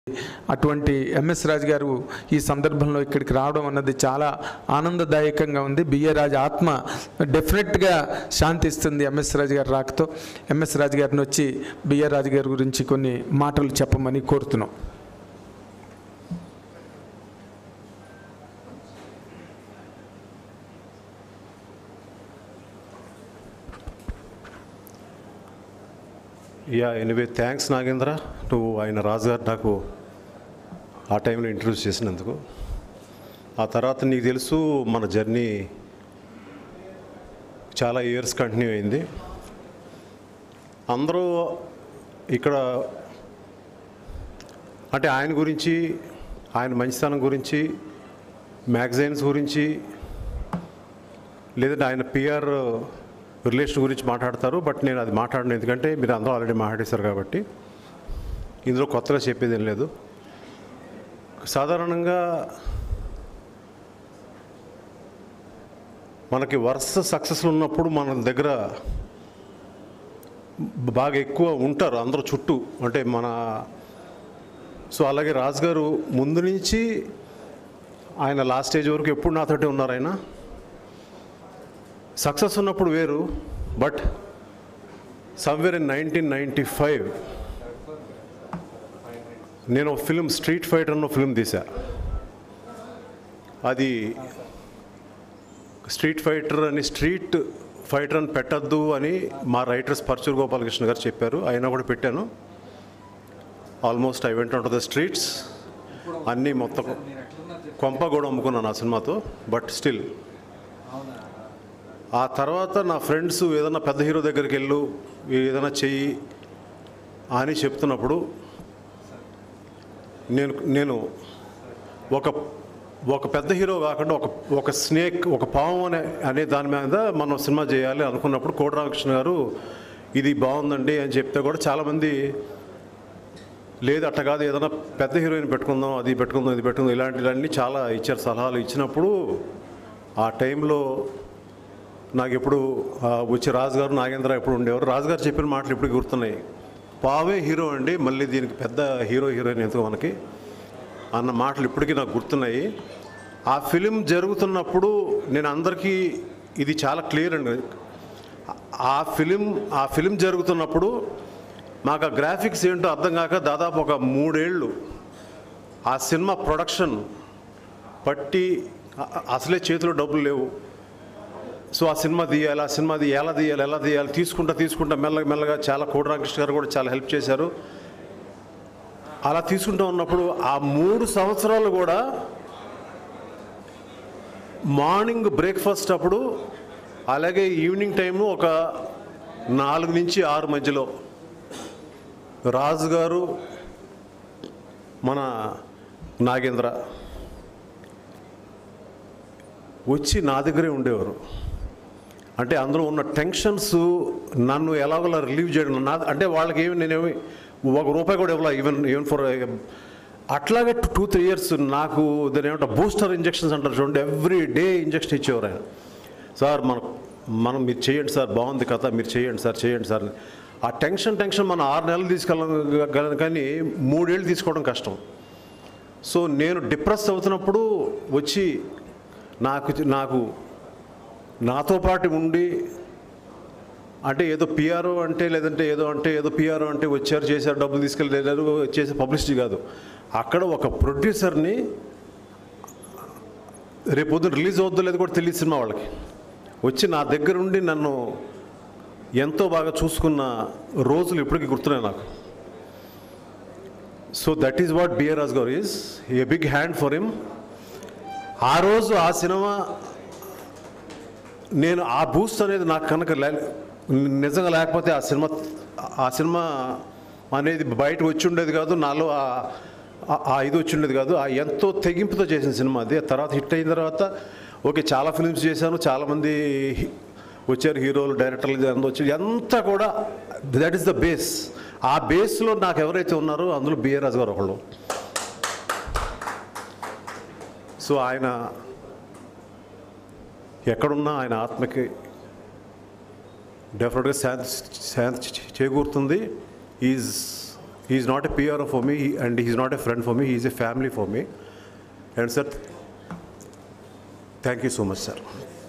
అటువంటి ఎంఎస్ రాజు గారు ఈ సందర్భంలో ఇక్కడికి రావడం అన్నది చాలా ఆనందదాయకంగా ఉంది బిఏ రాజు ఆత్మ డెఫినెట్గా శాంతిస్తుంది ఎంఎస్ రాజు గారు రాకతో ఎంఎస్ రాజు గారిని వచ్చి బిఏ రాజు గారి గురించి కొన్ని మాటలు చెప్పమని కోరుతున్నాం యా ఎనివే థ్యాంక్స్ నాగేంద్ర నువ్వు ఆయన రాజు గారు నాకు ఆ టైంలో ఇంట్రడ్యూస్ చేసినందుకు ఆ తర్వాత నీకు తెలుసు మన జర్నీ చాలా ఇయర్స్ కంటిన్యూ అయింది అందరూ ఇక్కడ అంటే ఆయన గురించి ఆయన మంచితనం గురించి మ్యాగజైన్స్ గురించి లేదంటే ఆయన పిఆర్ రిలేషన్ గురించి మాట్లాడతారు బట్ నేను అది మాట్లాడను ఎందుకంటే మీరు అందరూ ఆల్రెడీ మాట్లాడేశారు కాబట్టి ఇందులో కొత్తగా చెప్పేది ఏం లేదు సాధారణంగా మనకి వరుస సక్సెస్లు ఉన్నప్పుడు మన దగ్గర బాగా ఎక్కువ ఉంటారు అందరూ చుట్టూ అంటే మన సో అలాగే రాజు గారు ముందు నుంచి ఆయన లాస్ట్ స్టేజ్ వరకు ఎప్పుడు నాతోటే ఉన్నారు ఆయన సక్సెస్ ఉన్నప్పుడు వేరు but somewhere in nineteen ninety five నేను ఫిలిం స్ట్రీట్ ఫైటర్ అన్న ఫిలిం తీసా అది స్ట్రీట్ ఫైటర్ అని స్ట్రీట్ ఫైటర్ అని పెట్టద్దు అని మా రైటర్స్ పరచూరు గోపాలకృష్ణ గారు చెప్పారు అయినా కూడా పెట్టాను almost I went to the streets అన్నీ మొత్తం కొంప కూడా అమ్ముకున్నాను ఆ సినిమాతో బట్ స్టిల్ ఆ తర్వాత నా ఫ్రెండ్స్ ఏదైనా పెద్ద హీరో దగ్గరికి వెళ్ళు ఏదైనా చెయ్యి అని చెప్తున్నప్పుడు నేను నేను ఒక ఒక పెద్ద హీరో కాకుండా ఒక ఒక స్నేక్ ఒక పాము అనే అనే దాని మీద మనం సినిమా చేయాలి అనుకున్నప్పుడు కోటి రామకృష్ణ గారు ఇది బాగుందండి అని చెప్తే కూడా చాలామంది లేదు అట్ట కాదు ఏదైనా పెద్ద హీరోయిన్ పెట్టుకుందాం అది పెట్టుకుందాం ఇది పెట్టుకుందాం ఇలాంటివన్నీ చాలా ఇచ్చారు సలహాలు ఇచ్చినప్పుడు ఆ టైంలో నాకు ఎప్పుడు ఆ, వచ్చి రాజు గారు నాగేంద్ర ఎప్పుడు ఉండేవారు రాజు గారు చెప్పిన మాటలు ఇప్పుడు గుర్తున్నాయి పావే హీరో అండి మళ్ళీ దీనికి పెద్ద హీరో హీరోయిన్ ఎందుకు మనకి అన్న మాటలు ఇప్పటికీ నాకు గుర్తున్నాయి ఆ ఫిలిం జరుగుతున్నప్పుడు నేను అందరికీ ఇది చాలా క్లియర్ అండి ఆ ఫిలిం ఆ ఫిలిం జరుగుతున్నప్పుడు మాకు ఆ గ్రాఫిక్స్ ఏంటో అర్థం కాక దాదాపు ఒక మూడేళ్ళు ఆ సినిమా ప్రొడక్షన్ పట్టి అ- అసలే చేతిలో డబ్బులు లేవు సో ఆ సినిమా తీయాలి ఆ సినిమా తీయాలి ఎలా తీయాలి ఎలా తీయాలి తీసుకుంటా తీసుకుంటా మెల్లగా మెల్లగా చాలా కోటి రామకృష్ణ గారు కూడా చాలా హెల్ప్ చేశారు అలా తీసుకుంటూ ఉన్నప్పుడు ఆ మూడు సంవత్సరాలు కూడా మార్నింగ్ బ్రేక్ఫాస్ట్ అప్పుడు అలాగే ఈవినింగ్ టైము ఒక నాలుగు నుంచి ఆరు మధ్యలో రాజు గారు మన నాగేంద్ర వచ్చి నా దగ్గరే ఉండేవారు అంటే అందులో ఉన్న టెన్షన్స్ నన్ను ఎలాగోలా రిలీవ్ చేయడం నా అంటే వాళ్ళకి ఏమి నేనేమి ఒక రూపాయి కూడా ఇవ్వాలి ఈవెన్ ఈవెన్ ఫర్ అట్లాగే టూ త్రీ ఇయర్స్ నాకు దాని ఏమంటే బూస్టర్ ఇంజెక్షన్స్ అంటారు చూడండి ఎవ్రీ డే ఇంజెక్షన్ ఇచ్చేవారు ఆయన సార్ మనం మనం మీరు చేయండి సార్ బాగుంది కథ మీరు చేయండి సార్ చేయండి సార్ అని. ఆ టెన్షన్ టెన్షన్ మనం ఆరు నెలలు తీసుకెళ్ళగలను కానీ మూడేళ్ళు తీసుకోవడం కష్టం సో నేను డిప్రెస్ అవుతున్నప్పుడు వచ్చి నాకు నాకు నాతో పాటు ఉండి అంటే ఏదో పిఆర్ఓ అంటే లేదంటే ఏదో అంటే ఏదో పిఆర్ఓ అంటే వచ్చారు చేశారు డబ్బులు తీసుకెళ్ళి వెళ్ళారు చేసే పబ్లిసిటీ కాదు అక్కడ ఒక ప్రొడ్యూసర్ని రేపు పొద్దున్న రిలీజ్ అవుద్దో లేదో కూడా తెలియదు సినిమా వాళ్ళకి వచ్చి నా దగ్గర ఉండి నన్ను ఎంతో బాగా చూసుకున్న రోజులు ఇప్పటికీ గుర్తున్నాయి నాకు so that is what BR Raj గారు is a big hand for him ఆ రోజు ఆ సినిమా నేను ఆ బూస్ట్ అనేది నాకు కనుక లే నిజంగా లేకపోతే ఆ సినిమా ఆ సినిమా అనేది బయటకు వచ్చి ఉండేది కాదు నాలో ఆ- ఆ- ఆ ఇది వచ్చి ఉండేది కాదు ఆ ఎంతో తెగింపుతో చేసిన సినిమా అది ఆ తర్వాత హిట్ అయిన తర్వాత ఓకే చాలా ఫిల్మ్స్ చేశాను చాలామంది హి- వచ్చారు హీరోలు డైరెక్టర్లు ఇది అందరూ వచ్చి ఎంత కూడా దట్ ఈస్ ద బేస్ ఆ బేస్లో నాకు ఎవరైతే ఉన్నారో అందులో బిఆర్ రాజు గారు ఒకళ్ళు సో ఆయన ఎక్కడున్నా ఆయన ఆత్మకి డెఫినెట్గా శాంతి శాంతి చే- చేకూరుతుంది is is not a PR for me and is not a friend for me is a family for me and sir thank you so much sir